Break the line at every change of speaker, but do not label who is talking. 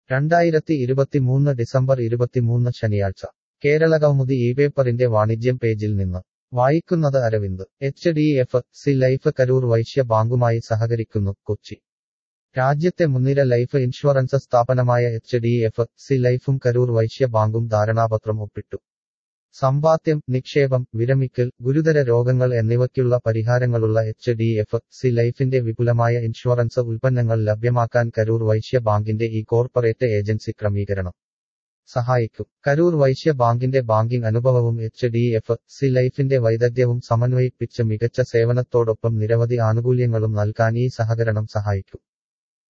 രണ്ടായിരത്തി ഇരുപത്തിമൂന്ന് ഡിസംബർ ഇരുപത്തിമൂന്ന് ശനിയാഴ്ച കേരള കൗമുദി ഈ പേപ്പറിന്റെ വാണിജ്യം പേജിൽ നിന്ന് വായിക്കുന്നത് Aravind H D F C life Karur Vysya ബാങ്കുമായി സഹകരിക്കുന്നു കൊച്ചി രാജ്യത്തെ മുൻനിര ലൈഫ് ഇൻഷുറൻസ് സ്ഥാപനമായ എച്ച് ഡി എഫ് സി ലൈഫും കരൂർ വൈശ്യ ബാങ്കും ധാരണാപത്രം ഒപ്പിട്ടു സമ്പാദ്യം നിക്ഷേപം വിരമിക്കൽ ഗുരുതര രോഗങ്ങൾ എന്നിവയ്ക്കുള്ള പരിഹാരങ്ങളുള്ള എച്ച് ഡി എഫ് സി ലൈഫിന്റെ വിപുലമായ ഇൻഷുറൻസ് ഉൽപ്പന്നങ്ങൾ ലഭ്യമാക്കാൻ കരൂർ വൈശ്യ ബാങ്കിന്റെ ഈ കോർപ്പറേറ്റ് ഏജൻസി ക്രമീകരണം സഹായിക്കും കരൂർ വൈശ്യ ബാങ്കിന്റെ ബാങ്കിംഗ് അനുഭവവും എച്ച് ഡി എഫ് സി ലൈഫിന്റെ വൈദഗ്ധ്യവും സമന്വയിപ്പിച്ച് മികച്ച സേവനത്തോടൊപ്പം നിരവധി ആനുകൂല്യങ്ങളും നൽകാൻ ഈ സഹകരണം സഹായിക്കും